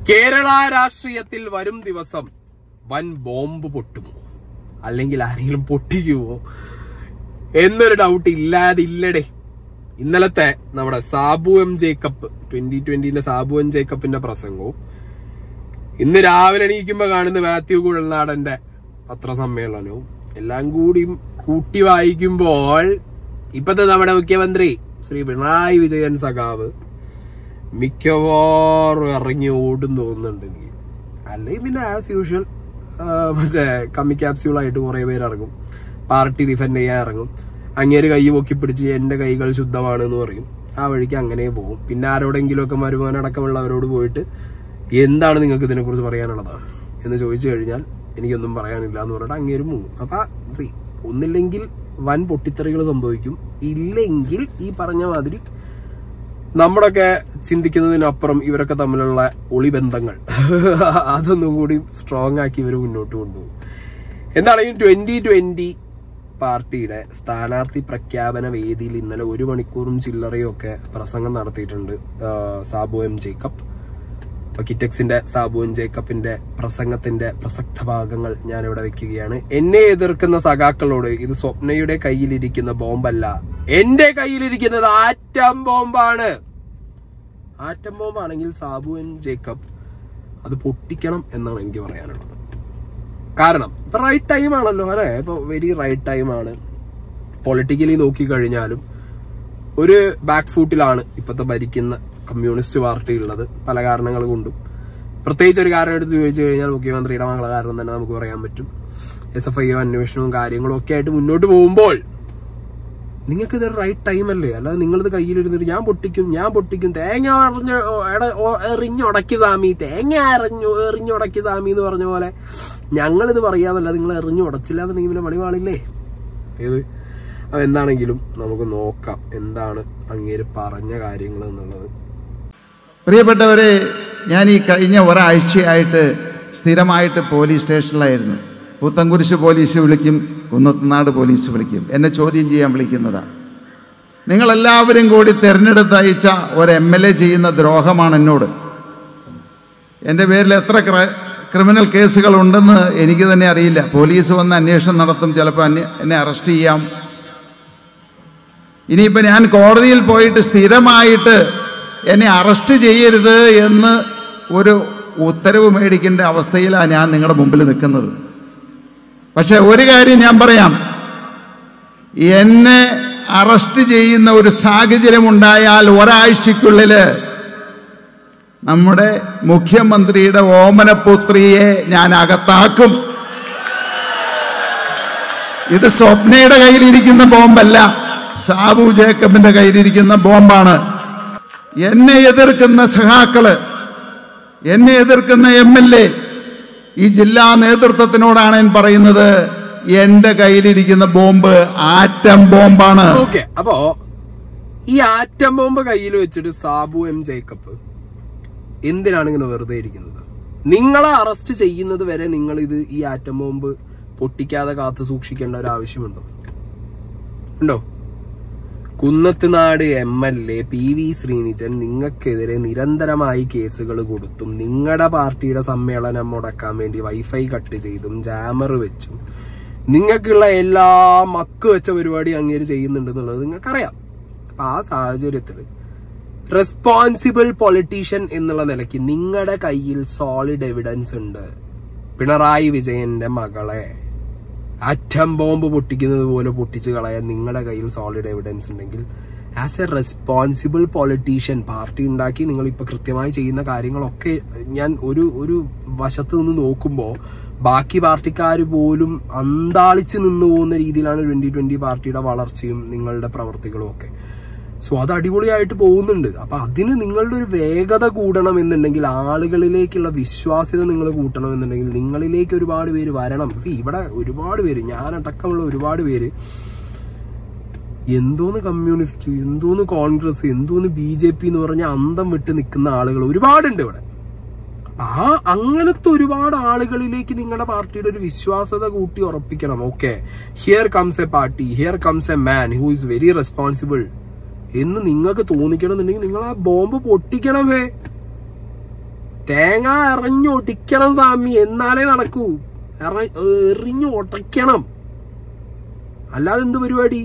കേരള രാഷ്ട്രീയത്തിൽ വരും ദിവസം വൻ ബോംബ് പൊട്ടുമോ അല്ലെങ്കിൽ ആരെങ്കിലും പൊട്ടിക്കുമോ എന്നൊരു ഡൗട്ട് ഇല്ലാതില്ലടേ ഇന്നലത്തെ നമ്മുടെ സാബു എം ജേക്കബ് ട്വന്റി ട്വന്റിന്റെ സാബു എം ജേക്കബിന്റെ പ്രസംഗവും ഇന്ന് രാവിലെ എണീക്കുമ്പോ കാണുന്ന മാത്യു കുഴൽനാടന്റെ പത്രസമ്മേളനവും എല്ലാം കൂടി കൂട്ടി വായിക്കുമ്പോൾ ഇപ്പത്തെ നമ്മുടെ മുഖ്യമന്ത്രി ശ്രീ പിണറായി വിജയൻ സഖാവ് മിക്കവാറും ഇറങ്ങി ഓടും തോന്നുന്നുണ്ട് എനിക്ക് അല്ലെങ്കിൽ പിന്നെ ആസ് യൂഷ്വൽ മറ്റേ കമ്മി ക്യാപ്സ്യൂളായിട്ട് കുറെ പേര് ഇറങ്ങും പാർട്ടി ഡിഫെൻഡ് ചെയ്യാൻ ഇറങ്ങും അങ്ങേര് കൈ പൊക്കി പിടിച്ച് എന്റെ കൈകൾ ശുദ്ധമാണ് എന്ന് പറയും ആ വഴിക്ക് അങ്ങനെ പോകും പിന്നെ ആരോടെങ്കിലും ഒക്കെ മരുമാനടക്കമുള്ളവരോട് പോയിട്ട് എന്താണ് നിങ്ങൾക്ക് ഇതിനെക്കുറിച്ച് പറയാനുള്ളത് എന്ന് ചോദിച്ചു കഴിഞ്ഞാൽ എനിക്കൊന്നും പറയാനില്ല എന്ന് പറഞ്ഞിട്ട് അങ്ങേരും പോകും അപ്പൊ see, ഒന്നില്ലെങ്കിൽ വൻ പൊട്ടിത്തെറികൾ സംഭവിക്കും ഇല്ലെങ്കിൽ ഈ പറഞ്ഞ മാതിരി നമ്മളൊക്കെ ചിന്തിക്കുന്നതിനപ്പുറം ഇവരൊക്കെ തമ്മിലുള്ള ഒളിബന്ധങ്ങൾ അതൊന്നും കൂടി സ്ട്രോങ് ആക്കി ഇവർ മുന്നോട്ട് കൊണ്ടുപോകും എന്താണെങ്കിലും ട്വന്റി ട്വന്റി പാർട്ടിയുടെ സ്ഥാനാർത്ഥി പ്രഖ്യാപന വേദിയിൽ ഇന്നലെ ഒരു മണിക്കൂറും ചില്ലറയും ഒക്കെ പ്രസംഗം നടത്തിയിട്ടുണ്ട് ആ, സാബു എം ജേക്കബ് അപ്പൊ കിറ്റക്സിന്റെ സാബു എം ജേക്കബിന്റെ പ്രസംഗത്തിന്റെ പ്രസക്ത ഭാഗങ്ങൾ ഞാനിവിടെ വെക്കുകയാണ് എന്നെ എതിർക്കുന്ന സഖാക്കളോട് ഇത് സ്വപ്നയുടെ കയ്യിലിരിക്കുന്ന ബോംബല്ല എന്റെ കയ്യിലിരിക്കുന്നത് ആറ്റം ബോംബാണ് ആറ്റം ബോംബാണെങ്കിൽ സാബു എൻ ജേക്കബ് അത് പൊട്ടിക്കണം എന്നാണ് എനിക്ക് പറയാനുള്ളത് കാരണം ഇപ്പൊ റൈറ്റ് ടൈം ആണല്ലോ അല്ലെ ഇപ്പൊ വെരി റൈറ്റ് ടൈം ആണ് പൊളിറ്റിക്കലി നോക്കിക്കഴിഞ്ഞാലും ഒരു ബാക്ക് ഫൂട്ടിലാണ് ഇപ്പോഴത്തെ ഭരിക്കുന്ന കമ്മ്യൂണിസ്റ്റ് പാർട്ടി ഉള്ളത് പല കാരണങ്ങൾ കൊണ്ടും പ്രത്യേകിച്ച് ഒരു കാരണം എടുത്ത് ചോദിച്ചു കഴിഞ്ഞാൽ മുഖ്യമന്ത്രിയുടെ മകളെ കാരണം തന്നെ നമുക്ക് പറയാൻ പറ്റും എസ് എഫ് ഐ അന്വേഷണവും കാര്യങ്ങളും ഒക്കെ ആയിട്ട് മുന്നോട്ട് പോകുമ്പോൾ നിങ്ങൾക്ക് ഇത് റൈറ്റ് ടൈം അല്ലേ അല്ലാതെ നിങ്ങളിത് കയ്യിലിരുന്നിട്ട് ഞാൻ പൊട്ടിക്കും ഞാൻ പൊട്ടിക്കും തേങ്ങ എറിഞ്ഞ് എട- ഒ- എറിഞ്ഞുടക്കി സാമി തേങ്ങ എറിഞ്ഞു എറിഞ്ഞുടക്കി സാമി എന്ന് പറഞ്ഞ പോലെ ഞങ്ങളിത് പറയാന്നല്ല നിങ്ങൾ എറിഞ്ഞു ഉടച്ചില്ല എന്നുണ്ടെങ്കിൽ പിന്നെ പണി പാടില്ലേ ഏത് അപ്പൊ എന്താണെങ്കിലും നമുക്ക് നോക്കാം എന്താണ് അങ്ങേര് പറഞ്ഞ കാര്യങ്ങൾ എന്നുള്ളത് പ്രിയപ്പെട്ടവരെ ഞാൻ ഈ കഴിഞ്ഞ ഒരാഴ്ചയായിട്ട് സ്ഥിരമായിട്ട് പോലീസ് സ്റ്റേഷനിലായിരുന്നു പുത്തൻകുരിശ് പോലീസ് വിളിക്കും കുന്നത്തുനാട് പോലീസ് വിളിക്കും എന്നെ ചോദ്യം ചെയ്യാൻ വിളിക്കുന്നതാണ് നിങ്ങളെല്ലാവരും കൂടി തിരഞ്ഞെടുത്ത് അയച്ച ഒരു എം എൽ എ ചെയ്യുന്ന ദ്രോഹമാണ് എന്നോട് എൻ്റെ പേരിൽ എത്ര ക്ര- ക്രിമിനൽ കേസുകൾ ഉണ്ടെന്ന് എനിക്ക് തന്നെ അറിയില്ല പോലീസ് വന്ന് അന്വേഷണം നടത്തും ചിലപ്പോൾ അന്വേ- എന്നെ അറസ്റ്റ് ചെയ്യാം ഇനിയിപ്പോൾ ഞാൻ കോടതിയിൽ പോയിട്ട് സ്ഥിരമായിട്ട് എന്നെ അറസ്റ്റ് ചെയ്യരുത് എന്ന് ഒരു ഉത്തരവ് മേടിക്കേണ്ട അവസ്ഥയിലാണ് ഞാൻ നിങ്ങളുടെ മുമ്പിൽ നിൽക്കുന്നത് പക്ഷെ ഒരു കാര്യം ഞാൻ പറയാം എന്നെ അറസ്റ്റ് ചെയ്യുന്ന ഒരു സാഹചര്യം ഉണ്ടായാൽ ഒരാഴ്ചക്കുള്ളിൽ നമ്മുടെ മുഖ്യമന്ത്രിയുടെ ഓമനപുത്രിയെ ഞാൻ അകത്താക്കും ഇത് സ്വപ്നയുടെ കയ്യിലിരിക്കുന്ന ബോംബല്ല സാബു ജേക്കബിന്റെ കയ്യിലിരിക്കുന്ന ബോംബാണ് എന്നെ എതിർക്കുന്ന സഹാക്കള് എന്നെ എതിർക്കുന്ന എം എൽ എ ഈ ജില്ലാ നേതൃത്വത്തിനോടാണ് ഞാൻ പറയുന്നത് എന്റെ കയ്യിലിരിക്കുന്ന ബോംബ് ആറ്റം ബോംബാണ് ഓക്കെ അപ്പോ ഈ ആറ്റം ബോംബ് കയ്യിൽ വെച്ചിട്ട് സാബു എം ജേക്കബ് എന്തിനാണ് ഇങ്ങനെ വെറുതെ ഇരിക്കുന്നത് നിങ്ങളെ അറസ്റ്റ് ചെയ്യുന്നത് വരെ നിങ്ങൾ ഇത് ഈ ആറ്റം ബോംബ് പൊട്ടിക്കാതെ കാത്തു സൂക്ഷിക്കേണ്ട ഒരു ആവശ്യമുണ്ടോ ഉണ്ടോ Kunnathunad M L A P V Sreenijan നിങ്ങൾക്കെതിരെ നിരന്തരമായി കേസുകൾ കൊടുത്തും നിങ്ങളുടെ പാർട്ടിയുടെ സമ്മേളനം മുടക്കാൻ വേണ്ടി വൈഫൈ കട്ട് ചെയ്തും ജാമർ വെച്ചും നിങ്ങൾക്കുള്ള എല്ലാ മക്ക് വെച്ച പരിപാടി അങ്ങേര് ചെയ്യുന്നുണ്ടെന്നുള്ളത് നിങ്ങൾക്കറിയാം അപ്പൊ ആ സാഹചര്യത്തിൽ റെസ്പോൺസിബിൾ പൊളിറ്റീഷ്യൻ എന്നുള്ള നിലയ്ക്ക് നിങ്ങളുടെ കയ്യിൽ സോളിഡ് എവിഡൻസ് ഉണ്ട് പിണറായി വിജയന്റെ മകളെ ആറ്റം ബോംബ് പൊട്ടിക്കുന്നത് പോലെ പൊട്ടിച്ച് കളയാൻ നിങ്ങളുടെ കയ്യിൽ സോളിഡ് എവിഡൻസ് ഉണ്ടെങ്കിൽ as a responsible politician party ഉണ്ടാക്കി നിങ്ങൾ ഇപ്പൊ കൃത്യമായി ചെയ്യുന്ന കാര്യങ്ങളൊക്കെ ഞാൻ ഒരു ഒരു വശത്ത് നിന്ന് നോക്കുമ്പോൾ ബാക്കി പാർട്ടിക്കാർ പോലും അന്താളിച്ച് നിന്നു പോകുന്ന രീതിയിലാണ് ട്വന്റി ട്വന്റി പാർട്ടിയുടെ വളർച്ചയും നിങ്ങളുടെ പ്രവർത്തികളും ഒക്കെ സോ അത് അടിപൊളിയായിട്ട് പോകുന്നുണ്ട് അപ്പൊ അതിന് നിങ്ങളുടെ ഒരു വേഗത കൂടണം എന്നുണ്ടെങ്കിൽ ആളുകളിലേക്കുള്ള വിശ്വാസ്യത നിങ്ങൾ കൂട്ടണം എന്നുണ്ടെങ്കിൽ നിങ്ങളിലേക്ക് ഒരുപാട് പേര് വരണം See, ഇവിടെ ഒരുപാട് പേര് ഞാനടക്കമുള്ള ഒരുപാട് പേര് എന്തോന്ന് കമ്മ്യൂണിസ്റ്റ് എന്തോന്ന് കോൺഗ്രസ് എന്തോന്ന് ബി ജെ പി എന്ന് പറഞ്ഞ അന്തം വിട്ട് നിൽക്കുന്ന ആളുകൾ ഒരുപാടുണ്ട് ഇവിടെ ആ അങ്ങനത്തെ ഒരുപാട് ആളുകളിലേക്ക് നിങ്ങളുടെ പാർട്ടിയുടെ ഒരു വിശ്വാസത കൂട്ടി ഉറപ്പിക്കണം okay here comes a party here comes a man who is very responsible എന്ന് നിങ്ങൾക്ക് തോന്നിക്കണം എന്നുണ്ടെങ്കിൽ നിങ്ങൾ ആ ബോംബ് പൊട്ടിക്കണമേ തേങ്ങ എറിഞ്ഞൊട്ടിക്കണം സ്വാമി എന്നാലേ നടക്കൂ എറ- എറിഞ്ഞു ഒട്ടയ്ക്കണം അല്ലാതെ എന്ത് പരിപാടി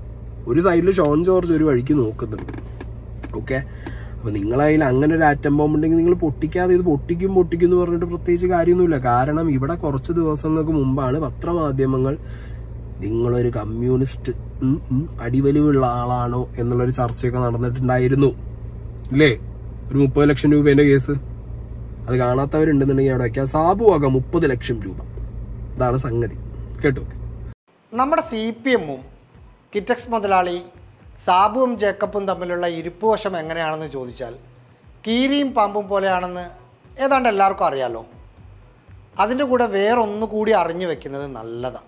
ഒരു സൈഡിൽ ഷോൺ ജോർജ് ഒരു വഴിക്ക് നോക്കുന്നുണ്ട് ഓക്കെ അപ്പൊ നിങ്ങളതിൽ അങ്ങനെ ഒരു ആറ്റം ബോംബ് ഉണ്ടെങ്കിൽ നിങ്ങൾ പൊട്ടിക്കാതെ ഇത് പൊട്ടിക്കും പൊട്ടിക്കും എന്ന് പറഞ്ഞിട്ട് പ്രത്യേകിച്ച് കാര്യമൊന്നുമില്ല കാരണം ഇവിടെ കുറച്ച് ദിവസങ്ങൾക്ക് മുമ്പാണ് പത്രമാധ്യമങ്ങൾ നിങ്ങളൊരു കമ്മ്യൂണിസ്റ്റ് ഉം, ഉം, അടിവലിവുള്ള ആളാണോ എന്നുള്ളൊരു ചർച്ചയൊക്കെ നടന്നിട്ടുണ്ടായിരുന്നു ഇല്ലേ ഒരു മുപ്പത് ലക്ഷം രൂപേന്റെ കേസ് അത് കാണാത്തവരുണ്ടെന്നുണ്ടെങ്കിൽ അവിടെ വയ്ക്കാം സാബു ആകാം മുപ്പത് ലക്ഷം രൂപ ഇതാണ് സംഗതി കേട്ടോ നമ്മുടെ സി പി എമ്മും കിറ്റക്സ് മുതലാളി സാബുവും ജേക്കബും തമ്മിലുള്ള ഇരിപ്പുവശം എങ്ങനെയാണെന്ന് ചോദിച്ചാൽ കീരിയും പാമ്പും പോലെയാണെന്ന് ഏതാണ്ട് എല്ലാവർക്കും അറിയാലോ അതിൻ്റെ കൂടെ വേറൊന്നു കൂടി അറിഞ്ഞു വെക്കുന്നത് നല്ലതാണ്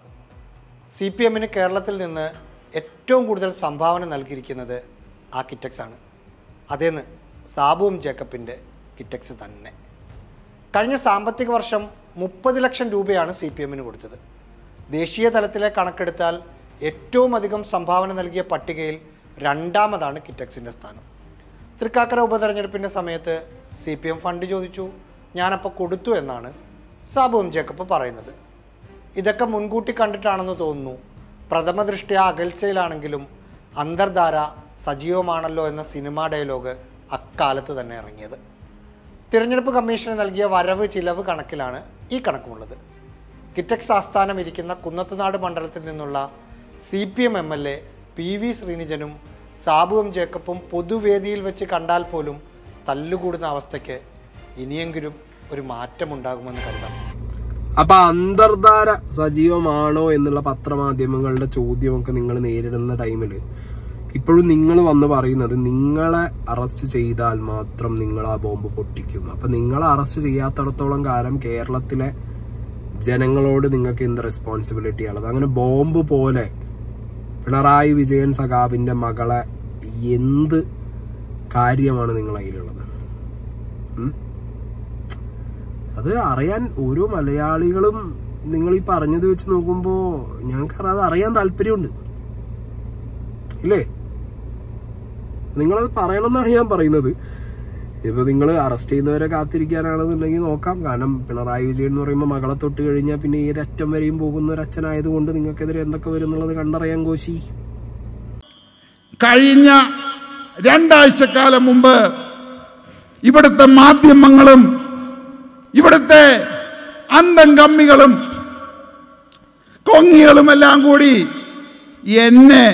സി പി എമ്മിന് കേരളത്തിൽ നിന്ന് ഏറ്റവും കൂടുതൽ സംഭാവന നൽകിയിരിക്കുന്നത് ആ കിറ്റക്സ് ആണ് അതേന്ന് സാബുവും ജേക്കബിൻ്റെ കിറ്റക്സ് തന്നെ കഴിഞ്ഞ സാമ്പത്തിക വർഷം മുപ്പത് ലക്ഷം രൂപയാണ് സി പി എമ്മിന് കൊടുത്തത് ദേശീയ തലത്തിലെ കണക്കെടുത്താൽ ഏറ്റവും അധികം സംഭാവന നൽകിയ പട്ടികയിൽ രണ്ടാമതാണ് കിറ്റക്സിൻ്റെ സ്ഥാനം തൃക്കാക്കര ഉപതെരഞ്ഞെടുപ്പിൻ്റെ സമയത്ത് സി പി എം ഫണ്ട് ചോദിച്ചു ഞാനപ്പോൾ കൊടുത്തു എന്നാണ് സാബുവും ജേക്കബ് പറയുന്നത് ഇതൊക്കെ മുൻകൂട്ടി കണ്ടിട്ടാണെന്ന് തോന്നുന്നു പ്രഥമ ദൃഷ്ടിയ അകൽച്ചയിലാണെങ്കിലും അന്തർധാര സജീവമാണല്ലോ എന്ന സിനിമാ ഡയലോഗ് അക്കാലത്ത് തന്നെ ഇറങ്ങിയത് തിരഞ്ഞെടുപ്പ് കമ്മീഷന് നൽകിയ വരവ് ചിലവ് കണക്കിലാണ് ഈ കണക്കുമുള്ളത് കിറ്റക്സ് ആസ്ഥാനം ഇരിക്കുന്ന കുന്നത്തുനാട് മണ്ഡലത്തിൽ നിന്നുള്ള C P M M L A P V ശ്രീനിജനും സാബുവും ജേക്കബും പൊതുവേദിയിൽ വെച്ച് കണ്ടാൽ പോലും തല്ലുകൂടുന്ന അവസ്ഥയ്ക്ക് ഇനിയെങ്കിലും ഒരു മാറ്റമുണ്ടാകുമെന്ന് കരുതാം അപ്പൊ അന്തർധാര സജീവമാണോ എന്നുള്ള പത്രമാധ്യമങ്ങളുടെ ചോദ്യമൊക്കെ നിങ്ങൾ നേരിടുന്ന ടൈമിൽ ഇപ്പോഴും നിങ്ങൾ വന്ന് പറയുന്നത് നിങ്ങളെ അറസ്റ്റ് ചെയ്താൽ മാത്രം നിങ്ങൾ ആ ബോംബ് പൊട്ടിക്കും അപ്പൊ നിങ്ങളെ അറസ്റ്റ് ചെയ്യാത്തടത്തോളം കാലം കേരളത്തിലെ ജനങ്ങളോട് നിങ്ങൾക്ക് എന്ത് റെസ്പോൺസിബിലിറ്റി ഉള്ളത് അങ്ങനെ ബോംബ് പോലെ പിണറായി വിജയൻ സഖാവിന്റെ മകളെ എന്ത് കാര്യമാണ് നിങ്ങൾ അതിലുള്ളത് ഉം? അത് അറിയാൻ ഓരോ മലയാളികളും നിങ്ങൾ ഈ പറഞ്ഞത് വെച്ച് നോക്കുമ്പോ ഞങ്ങൾക്ക് അത് അറിയാൻ താല്പര്യമുണ്ട് ഇല്ലേ നിങ്ങളത് പറയണമെന്നാണ് ഞാൻ പറയുന്നത് ഇപ്പൊ നിങ്ങൾ അറസ്റ്റ് ചെയ്യുന്നവരെ കാത്തിരിക്കാനാണെന്നുണ്ടെങ്കിൽ നോക്കാം കാരണം പിണറായി വിജയൻ എന്ന് പറയുമ്പോൾ മകളെ തൊട്ട് കഴിഞ്ഞാൽ പിന്നെ ഏത് അറ്റം വരെയും പോകുന്ന ഒരു അച്ഛനായതുകൊണ്ട് നിങ്ങൾക്കെതിരെ എന്തൊക്കെ വരും എന്നുള്ളത് കണ്ടറിയാൻ കോശി കഴിഞ്ഞ രണ്ടാഴ്ചക്കാലം മുമ്പ് ഇവിടുത്തെ മാധ്യമങ്ങളും ഇവിടുത്തെ അന്തം കമ്മികളും കൊങ്ങികളും എല്ലാം കൂടി എന്നെ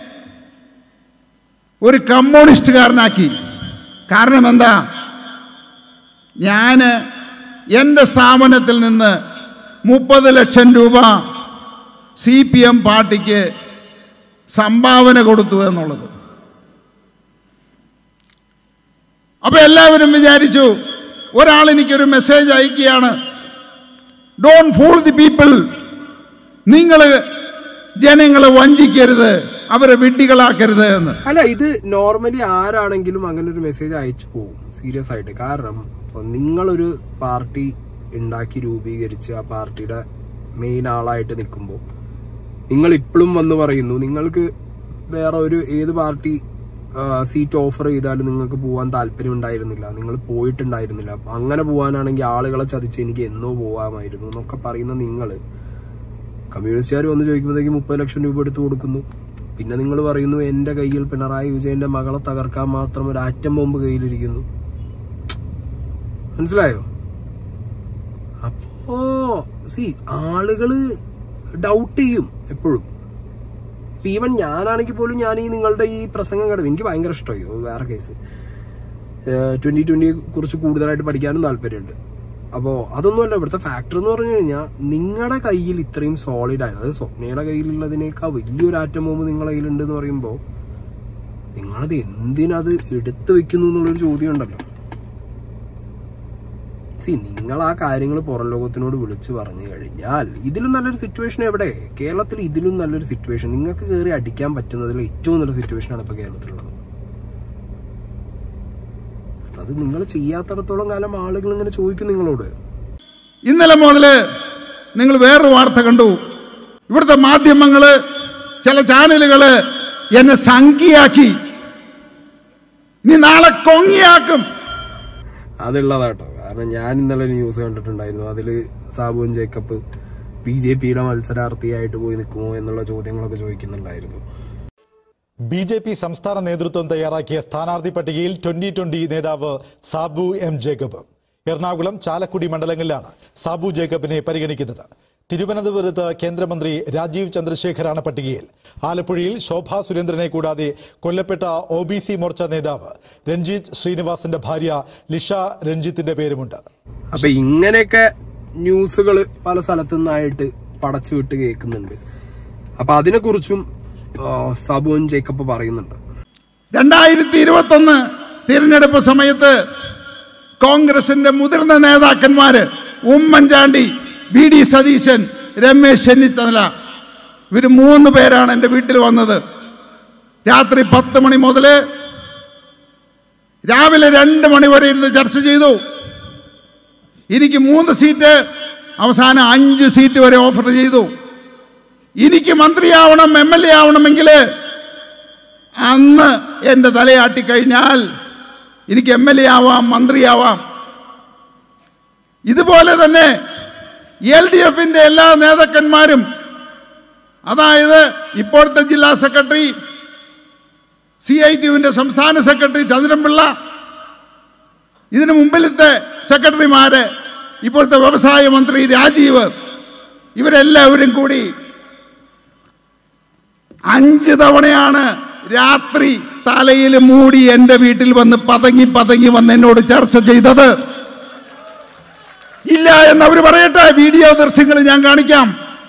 ഒരു കമ്മ്യൂണിസ്റ്റുകാരനാക്കി കാരണം എന്താ ഞാൻ എൻ്റെ സ്ഥാപനത്തിൽ നിന്ന് മുപ്പത് ലക്ഷം രൂപ സി പി എം പാർട്ടിക്ക് സംഭാവന കൊടുത്തു എന്നുള്ളത് അപ്പൊ എല്ലാവരും വിചാരിച്ചു ഒരാൾ എനിക്കൊരു മെസ്സേജ് അയക്കുകയാണ് ഡോൺ ഫൂൾ ദി പീപ്പിൾ നിങ്ങൾ ജനങ്ങളെ വഞ്ചിക്കരുത് അവരെ വിഡ്ഢികളാക്കരുത് എന്ന് അല്ല ഇത് നോർമലി ആരാണെങ്കിലും അങ്ങനെ ഒരു മെസ്സേജ് അയച്ചു പോകും സീരിയസ് ആയിട്ട് കാരണം ഇപ്പൊ നിങ്ങളൊരു പാർട്ടി ഉണ്ടാക്കി രൂപീകരിച്ച് ആ പാർട്ടിയുടെ മെയിൻ ആളായിട്ട് നിൽക്കുമ്പോൾ നിങ്ങൾ ഇപ്പോഴും വന്ന് പറയുന്നു നിങ്ങൾക്ക് വേറെ ഒരു ഏത് പാർട്ടി സീറ്റ് ഓഫർ ചെയ്താലും നിങ്ങൾക്ക് പോകാൻ താല്പര്യം ഉണ്ടായിരുന്നില്ല നിങ്ങൾ പോയിട്ടുണ്ടായിരുന്നില്ല അപ്പൊ അങ്ങനെ പോകാനാണെങ്കിൽ ആളുകളെ ചതിച്ച് എനിക്ക് എന്നോ പോകാമായിരുന്നു എന്നൊക്കെ പറയുന്ന നിങ്ങൾ കമ്മ്യൂണിസ്റ്റുകാർ വന്ന് ചോദിക്കുമ്പോഴത്തേക്ക് മുപ്പത് ലക്ഷം രൂപ എടുത്തു കൊടുക്കുന്നു പിന്നെ നിങ്ങൾ പറയുന്നു എന്റെ കയ്യിൽ പിണറായി വിജയന്റെ മകളെ തകർക്കാൻ മാത്രം ഒരു ആറ്റം ബോംബ് കയ്യിലിരിക്കുന്നു മനസ്സിലായോ അപ്പോ സി ആളുകള് ഡൗട്ട് ചെയ്യും എപ്പോഴും ഇപ്പൊ ഈവൻ ഞാനാണെങ്കിൽ പോലും ഞാൻ ഈ നിങ്ങളുടെ ഈ പ്രസംഗം കേട്ടത് എനിക്ക് ഭയങ്കര ഇഷ്ടമായി അത് വേറെ കേസ് ട്വന്റി ട്വന്റിയെ കുറിച്ച് കൂടുതലായിട്ട് പഠിക്കാനും താല്പര്യമുണ്ട് അപ്പോൾ അതൊന്നുമല്ല ഇവിടുത്തെ ഫാക്ടർ എന്ന് പറഞ്ഞു കഴിഞ്ഞാൽ നിങ്ങളുടെ കയ്യിൽ ഇത്രയും സോളിഡ് ആയത് അതായത് സ്വപ്നയുടെ കയ്യിലുള്ളതിനേക്കാൾ വലിയൊരു ആറ്റം ബോംബ് നിങ്ങളുടെ കയ്യിലുണ്ട് എന്ന് പറയുമ്പോൾ നിങ്ങളത് എന്തിനത് എടുത്തു വെക്കുന്നു എന്നുള്ളൊരു ചോദ്യം ഉണ്ടല്ലോ സി നിങ്ങൾ ആ കാര്യങ്ങൾ പുറം ലോകത്തിനോട് വിളിച്ചു പറഞ്ഞു കഴിഞ്ഞാൽ ഇതിലും നല്ലൊരു സിറ്റുവേഷൻ എവിടെ കേരളത്തിൽ ഇതിലും നല്ലൊരു സിറ്റുവേഷൻ നിങ്ങൾക്ക് കയറി അടിക്കാൻ പറ്റുന്നതിൽ ഏറ്റവും നല്ല സിറ്റുവേഷനാണ് ഇപ്പോൾ കേരളത്തിലുള്ളത് അത് നിങ്ങൾ ചെയ്യാത്തടത്തോളം കാലം ആളുകൾ ഇങ്ങനെ ചോദിക്കും നിങ്ങളോട് ഇന്നലെ മുതൽ നിങ്ങൾ വേറൊരു വാർത്ത കണ്ടു ഇവിടുത്തെ മാധ്യമങ്ങള് ചില ചാനലുകള് എന്നെ സംഖ്യയാക്കി ഇനി നാളെ കൊങ്ങിയാക്കും അതുള്ളതാട്ടോ കാരണം ഞാൻ ഇന്നലെ ഒരു ന്യൂസ് കണ്ടിട്ടുണ്ടായിരുന്നു അതില് സാബുൻ ജേക്കബ് ബി ജെ പിയുടെ മത്സരാർത്ഥിയായിട്ട് പോയി നിൽക്കുമോ എന്നുള്ള ചോദ്യങ്ങളൊക്കെ ചോദിക്കുന്നുണ്ടായിരുന്നു ബി ജെ പി സംസ്ഥാന നേതൃത്വം തയ്യാറാക്കിയ സ്ഥാനാർത്ഥി പട്ടികയിൽ ട്വന്റി ട്വന്റി നേതാവ് സാബു എം ജേക്കബ് എറണാകുളം ചാലക്കുടി മണ്ഡലങ്ങളിലാണ് സാബു ജേക്കബിനെ പരിഗണിക്കുന്നത് തിരുവനന്തപുരത്ത് കേന്ദ്രമന്ത്രി രാജീവ് ചന്ദ്രശേഖറാണ് പട്ടികയിൽ ആലപ്പുഴയിൽ ശോഭാ സുരേന്ദ്രനെ കൂടാതെ കൊല്ലപ്പെട്ട ഒ ബി സി മോർച്ച നേതാവ് രഞ്ജിത്ത് ശ്രീനിവാസന്റെ ഭാര്യ ലിഷ രഞ്ജിത്തിന്റെ പേരുമുണ്ട് അപ്പൊ ഇങ്ങനെയൊക്കെ ന്യൂസുകൾ പല സ്ഥലത്തു നിന്നായിട്ട് പടച്ചു വിട്ട് കേൾക്കുന്നുണ്ട് അപ്പൊ അതിനെക്കുറിച്ചും ആ, സാബുൻ ജേക്കബ് പറയുന്നുണ്ട് രണ്ടായിരത്തി ഇരുപത്തൊന്ന് തിരഞ്ഞെടുപ്പ് സമയത്ത് കോൺഗ്രസിന്റെ മുതിർന്ന നേതാക്കന്മാര് ഉമ്മൻചാണ്ടി വി ഡി സതീശൻ രമേശ് ചെന്നിത്തല ഇവർ മൂന്ന് പേരാണ് എൻ്റെ വീട്ടിൽ വന്നത് രാത്രി പത്ത് മണി മുതൽ രാവിലെ രണ്ട് മണി വരെ ഇരുന്ന് ചർച്ച ചെയ്തു എനിക്ക് മൂന്ന് സീറ്റ് അവസാനം അഞ്ച് സീറ്റ് വരെ ഓഫർ ചെയ്തു എനിക്ക് മന്ത്രിയാവണം എം എൽ എ ആവണമെങ്കിൽ അന്ന് എൻ്റെ തലയാട്ടി കഴിഞ്ഞാൽ എനിക്ക് എം എൽ എ ആവാം മന്ത്രിയാവാം ഇതുപോലെ തന്നെ എൽ ഡി എഫിൻ്റെ എല്ലാ നേതാക്കന്മാരും അതായത് ഇപ്പോഴത്തെ ജില്ലാ സെക്രട്ടറി സി ഐ ടി യുവിൻ്റെ സംസ്ഥാന സെക്രട്ടറി ചന്ദ്രൻപിള്ള ഇതിനു മുമ്പിലത്തെ സെക്രട്ടറിമാര് ഇപ്പോഴത്തെ വ്യവസായ മന്ത്രി രാജീവ് ഇവരെല്ലാവരും കൂടി അഞ്ച് തവണയാണ് രാത്രി തലയിൽ മൂടി എൻ്റെ വീട്ടിൽ വന്ന് പതങ്ങി പതങ്ങി വന്ന് എന്നോട് ചർച്ച ചെയ്തത് ഇല്ല എന്ന് അവർ പറയട്ടെ വീഡിയോ ദൃശ്യങ്ങൾ ഞാൻ കാണിക്കാം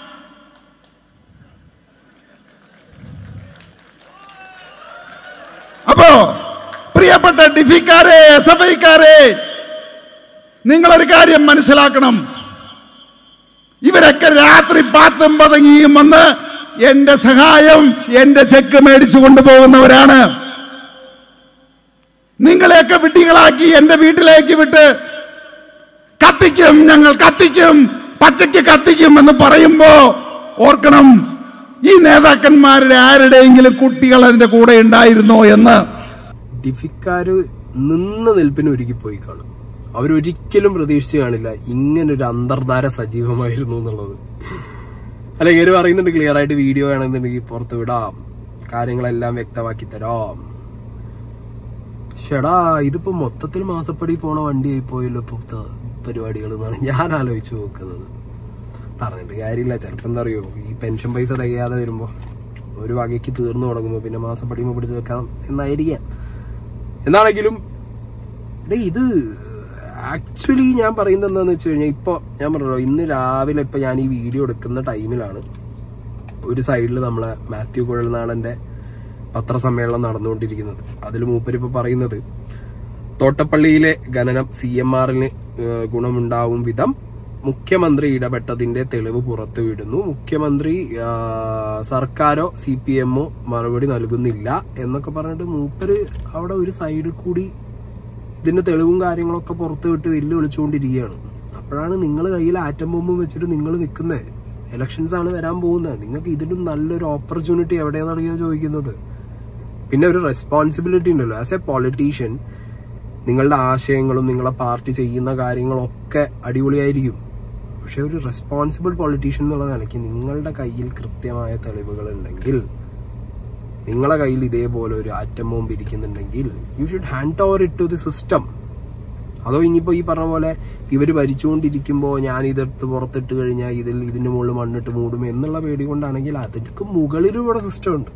അപ്പോ പ്രിയപ്പെട്ട ഡിഫിക്കാരെ എസ് എഫ് ഐക്കാരെ നിങ്ങളൊരു കാര്യം മനസ്സിലാക്കണം ഇവരൊക്കെ രാത്രി പാത്തും പതങ്ങിയും വന്ന് എന്റെ സഹായം എന്റെ ചെക്ക് മേടിച്ചു കൊണ്ടുപോകുന്നവരാണ് നിങ്ങളെയൊക്കെ വിട്ടികളാക്കി എന്റെ വീട്ടിലേക്ക് വിട്ട് കത്തിക്കും ഞങ്ങൾ കത്തിക്കും പച്ചയ്ക്ക് കത്തിക്കും എന്ന് പറയുമ്പോ ഓർക്കണം ഈ നേതാക്കന്മാരുടെ ആരുടെയെങ്കിലും കുട്ടികൾ അതിന്റെ കൂടെ ഉണ്ടായിരുന്നോ എന്ന് ഡിഫിക്കാര് നിന്ന നിൽപ്പിന് ഒരുക്കി പോയി കാണും അവരൊരിക്കലും പ്രതീക്ഷിച്ചു കാണില്ല ഇങ്ങനൊരു അന്തർധാര സജീവമായിരുന്നു എന്നുള്ളത് അല്ല ഇങ്ങനെ പറയുന്നുണ്ട് ക്ലിയർ ആയിട്ട് വീഡിയോ വേണമെന്നുണ്ടെങ്കിൽ പുറത്ത് വിടാം കാര്യങ്ങളെല്ലാം വ്യക്തമാക്കി തരാം ഷെടാ ഇതിപ്പോ മൊത്തത്തിൽ മാസപ്പടി പോണ വണ്ടിയായി പോയല്ലോ ഇപ്പോഴത്തെ പരിപാടികൾ എന്നാണ് ഞാൻ ആലോചിച്ച് നോക്കുന്നത് പറഞ്ഞിട്ട് കാര്യമില്ല ചിലപ്പോൾ എന്താ അറിയോ ഈ പെൻഷൻ പൈസ തികയാതെ വരുമ്പോൾ ഒരു വകയ്ക്ക് തീർന്നു തുടങ്ങുമ്പോൾ പിന്നെ മാസപ്പടിമ പിടിച്ച് വെക്കാം എന്നായിരിക്കാം എന്നാണെങ്കിലും എടേ ഇത് ആക്ച്വലി ഞാൻ പറയുന്നത് എന്താണെന്ന് വെച്ച് കഴിഞ്ഞാൽ ഇപ്പോൾ ഞാൻ പറഞ്ഞല്ലോ ഇന്ന് രാവിലെ ഇപ്പോൾ ഞാൻ ഈ വീഡിയോ എടുക്കുന്ന ടൈമിലാണ് ഒരു സൈഡിൽ നമ്മളെ മാത്യു കുഴൽനാടൻ്റെ പത്രസമ്മേളനം നടന്നുകൊണ്ടിരിക്കുന്നത് അതിൽ മൂപ്പരിപ്പോൾ പറയുന്നത് തോട്ടപ്പള്ളിയിലെ ഖനനം സി എം ആറിന് ഗുണമുണ്ടാവും വിധം മുഖ്യമന്ത്രി ഇടപെട്ടതിന്റെ തെളിവ് പുറത്തുവിടുന്നു മുഖ്യമന്ത്രി ആ, സർക്കാരോ സി പി എമ്മോ മറുപടി നൽകുന്നില്ല എന്നൊക്കെ പറഞ്ഞിട്ട് മൂപ്പര് അവിടെ ഒരു സൈഡിൽ കൂടി ഇതിന്റെ തെളിവും കാര്യങ്ങളൊക്കെ പുറത്തു വിട്ട് വെല്ലുവിളിച്ചുകൊണ്ടിരിക്കുകയാണ് അപ്പോഴാണ് നിങ്ങൾ കയ്യിൽ ആറ്റം ബോംബും വെച്ചിട്ട് നിങ്ങൾ നിൽക്കുന്നത് ഇലക്ഷൻസ് ആണ് വരാൻ പോകുന്നത് നിങ്ങൾക്ക് ഇതിലും നല്ലൊരു ഓപ്പർച്യൂണിറ്റി എവിടെയാണെന്നാണ് ഞാൻ ചോദിക്കുന്നത് പിന്നെ ഒരു റെസ്പോൺസിബിലിറ്റി ഉണ്ടല്ലോ ആസ് എ പൊളിറ്റീഷ്യൻ നിങ്ങളുടെ ആശയങ്ങളും നിങ്ങളെ പാർട്ടി ചെയ്യുന്ന കാര്യങ്ങളൊക്കെ അടിപൊളിയായിരിക്കും പക്ഷെ ഒരു റെസ്പോൺസിബിൾ പൊളിറ്റീഷ്യൻ എന്നുള്ള നിലയ്ക്ക് നിങ്ങളുടെ കയ്യിൽ കൃത്യമായ തെളിവുകൾ ഉണ്ടെങ്കിൽ നിങ്ങളെ കയ്യിൽ ഇതേപോലെ ഒരു ആറ്റം ബോംബ് ഇരിക്കുന്നുണ്ടെങ്കിൽ you should hand over it to the system അതോ ഇനിയിപ്പോൾ ഈ പറഞ്ഞ പോലെ ഇവർ ഭരിച്ചുകൊണ്ടിരിക്കുമ്പോൾ ഞാൻ ഇതെടുത്ത് പുറത്തിട്ട് കഴിഞ്ഞാൽ ഇതിൽ ഇതിൻ്റെ മുകളിൽ മണ്ണിട്ട് മൂടും എന്നുള്ള പേടി കൊണ്ടാണെങ്കിൽ അതിற்கு മുകളിലും ഇവിടെ സിസ്റ്റം ഉണ്ട്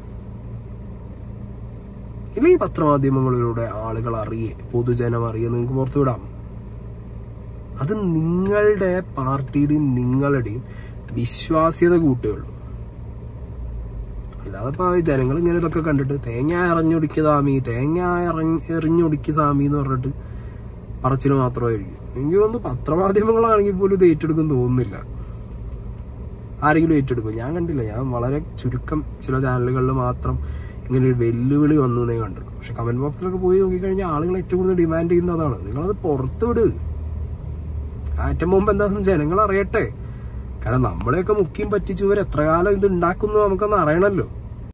ഇല്ല ഈ പത്രമാധ്യമങ്ങളിലൂടെ ആളുകൾ അറിയേ പൊതുജനം അറിയേ നിങ്ങൾക്ക് പുറത്തു വിടാം അത് നിങ്ങളുടെ പാർട്ടിയുടെയും നിങ്ങളുടെയും വിശ്വാസ്യത കൂട്ടുകയുള്ളൂ അല്ലാതെ ഇപ്പൊ ജനങ്ങൾ ഇങ്ങനെ ഇതൊക്കെ കണ്ടിട്ട് തേങ്ങ ഇറഞ്ഞൊടിക്കുക സാമി തേങ്ങ ഇറങ്ങി എറിഞ്ഞൊടിക്കുക സാമി എന്ന് പറഞ്ഞിട്ട് പറച്ചിൽ മാത്രമായിരിക്കും എനിക്ക് തോന്നുന്നു പത്രമാധ്യമങ്ങളാണെങ്കിൽ പോലും ഇത് ഏറ്റെടുക്കും തോന്നുന്നില്ല ആരെങ്കിലും ഏറ്റെടുക്കും ഞാൻ കണ്ടില്ല ഞാൻ വളരെ ചുരുക്കം ചില ചാനലുകളിൽ മാത്രം ഇങ്ങനെ ഒരു വെല്ലുവിളി വന്നു എന്നേ കണ്ടുള്ളൂ പക്ഷെ കമന്റ് ബോക്സിലൊക്കെ പോയി നോക്കിക്കഴിഞ്ഞാൽ ആളുകൾ ഏറ്റവും കൂടുതൽ ഡിമാൻഡ് ചെയ്യുന്നത് അതാണ് നിങ്ങളത് പുറത്ത് വിട് ആറ്റം ബോംബ് എന്താണെന്ന് ജനങ്ങൾ അറിയട്ടെ കാരണം നമ്മളെയൊക്കെ മുക്കിയും പറ്റിച്ചു ഇവർ എത്ര കാലം ഇത് ഉണ്ടാക്കുന്നു നമുക്കൊന്ന് അറിയണമല്ലോ